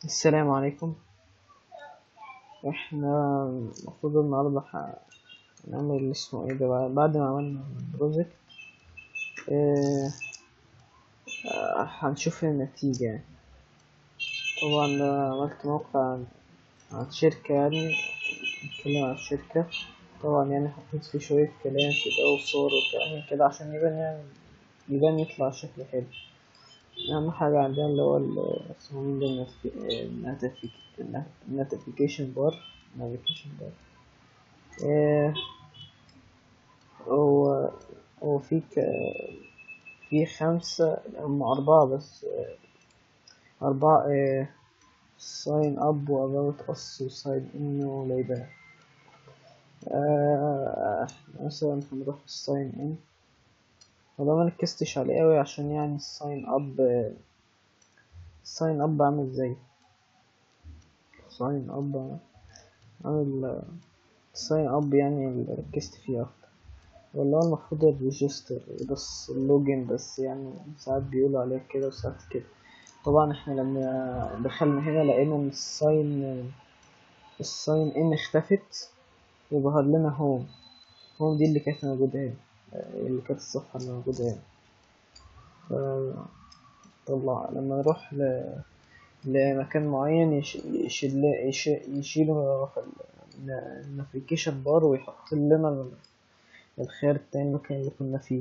السلام عليكم احنا المفروض النهاردة ح- هنعمل اللي اسمه ايه ده بقى- بعد ما عملنا البروجكت اه آه، هنشوف النتيجة يعني طبعا أنا عملت موقع عن, عن شركة يعني نتكلم عن الشركة طبعا يعني حطيت فيه شوية كلام كده وصور وكلام كده عشان يبان يعني يبان يطلع شكل حلو أهم حاجة عندنا اللي هو ال- اسمه مين ده النوتيفيكيشن بار نافيجيشن بار هو هو في ك- في خمسة هم أربعة بس آه، أربعة ساين أب وأباوت أس وساين إن ولايبان مثلا هنروح الساين إن وده مركزتش عليه أوي عشان يعني الساين أب الساين أب عامل ازاي ساين أب عامل الساين أب يعني اللي ركزت فيه أكتر ولا هو المفروض الريجستر بس اللوجن بس يعني ساعات بيقولوا عليه كده وساعات كده طبعا احنا لما دخلنا هنا لقينا ان الساين الساين ان اختفت وظهر لنا هوم هوم دي اللي كانت موجودة هنا اللي كانت الصفحة اللي موجودة هنا ف- طلع لما نروح ل... لمكان معين يش... يشيل... يش... يشيله النافيجيشن بار ويحط لنا ال- الخيار التاني المكان اللي كنا فيه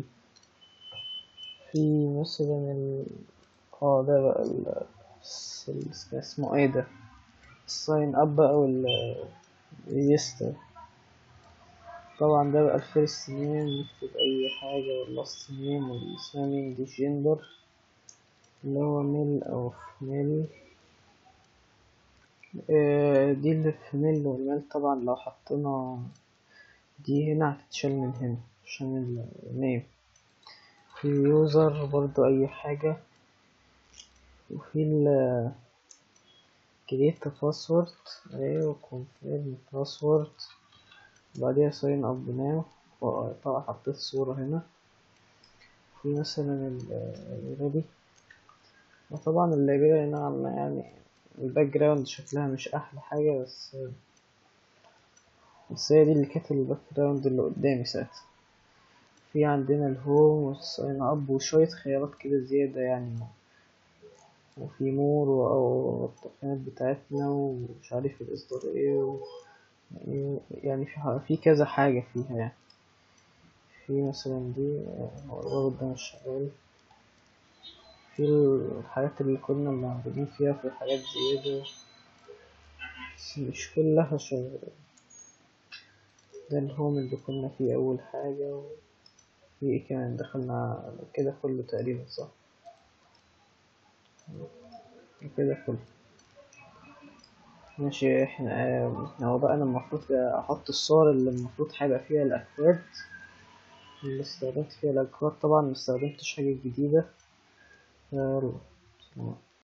في مثلا ال... اه ده بقى ال... الس- ال- اسمه ايه ده الساين اب او الريجستر طبعا ده بقى الفيرست نيم نكتب اي حاجة واللاست نيم والاسمها مين دي جندر اللي هو ميل او فيميل آه، دي اللي في ميل والميل طبعا لو حطينا دي هنا هتتشال من هنا عشان النيم في يوزر برضو اي حاجة وفي ال create password ايوه confirm password بعديها sign up now طبعا حطيت صورة هنا في مثلا اللايبراري وطبعا اللايبراري نوعا ما يعني الباك جراوند شكلها مش احلى حاجة بس بس هي دي اللي كانت الباك جراوند اللي قدامي ساعتها في عندنا الهوم والساين اب وشوية خيارات كده زيادة يعني وفي مور و- والتقييمات بتاعتنا ومش عارف الإصدار ايه و... يعني في ح- في كذا حاجة فيها يعني في مثلا دي هو الرابط ده مش شغال في الحاجات اللي كنا معدودين فيها في حاجات زيادة بس مش كلها شغالة ده الهوم اللي كنا فيه أول حاجة وفي ايه كمان دخلنا كده كله تقريبا صح كده كله ماشي احنا احنا هو بقى انا المفروض احط الصور اللي المفروض هيبقى فيها الاكواد اللي استخدمت فيها الاكواد طبعا مستخدمتش حاجة جديدة يلا